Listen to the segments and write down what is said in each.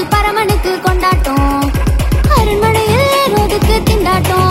பரமனுக்கு கொண்டாட்டம் அரண்மனையில் ரோதுக்கு திண்டாட்டம்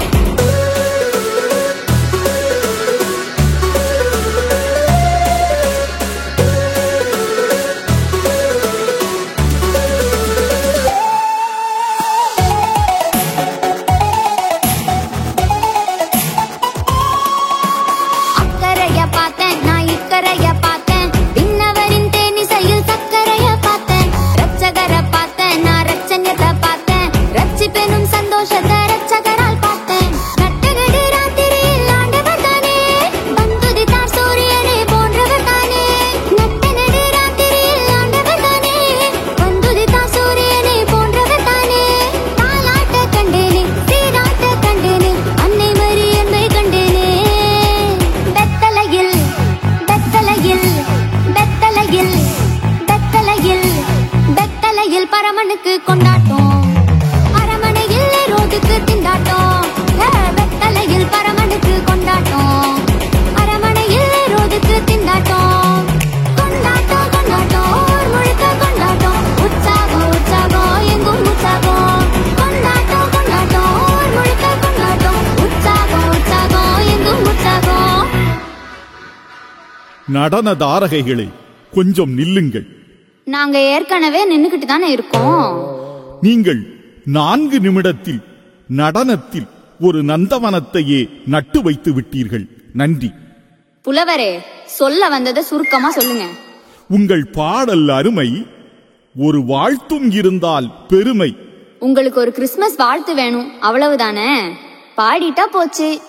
அக்கறைய பார்த்தேன் நான் இக்கரைய பார்த்தேன் விண்ணவரின் தேனிசையில் சக்கரைய பார்த்தேன் ரட்சகரை பார்த்தேன் நான் ரட்சண்யத்தை பார்த்தேன் ரட்சிப்பெனும் சந்தோஷத்தை ரட்சகரால் பார்த்தேன் நட்டகடி ராத்திரியில் ஆண்டவர் தானே வந்துதித்தார் சூரியனே போன்றவர் தானே நட்டநடி ராத்திரியில் ஆண்டவர் தானே வந்துதித்தார் சூரியனே போன்றவர் தானே தாலாட்ட கண்டேனே சீராட்ட கண்டேனே அன்னை மரி என்பை கண்டேனே பெத்தலையில் பெத்தலையில் பெத்தலையில் பெத்தலையில் பெத்தலையில் பரமனுக்கு கொண்டாட்டம் அரமனையில் ரோதுக்கு திண்டாட்டம் ஏ, பெத்தலையில் பரமனுக்கு கொண்டாட்டம் அரமனையில் ரோதுக்கு திண்டாட்டம் கொண்டாட்டம் கொண்டாட்டம் ஊர் முழுக்க கொண்டாட்டம் உற்சாகம் உற்சாகம் எங்கும் உற்சாகம் கொண்டாட்டம் கொண்டாட்டம் ஊர் முழுக்க கொண்டாட்டம் உற்சாகம் உற்சாகம் எங்கும் உற்சாகம் நடன தாரகைகளே கொஞ்சம் நில்லுங்கள் நாங்க ஏற்கனவே நின்னுக்கிட்டு தானே இருக்கோம் நீங்கள் நான்கு நிமிடத்தில் நடனத்தில் ஒரு நந்தவனத்தையே நட்டு வைத்து விட்டீர்கள் நன்றி புலவரே சொல்ல வந்ததை சுருக்கமா சொல்லுங்க உங்கள் பாடல் அருமை ஒரு வாழ்த்தும் இருந்தால் பெருமை உங்களுக்கு ஒரு கிறிஸ்மஸ் வாழ்த்து வேணும் அவ்வளவுதானே பாடிட்டா போச்சு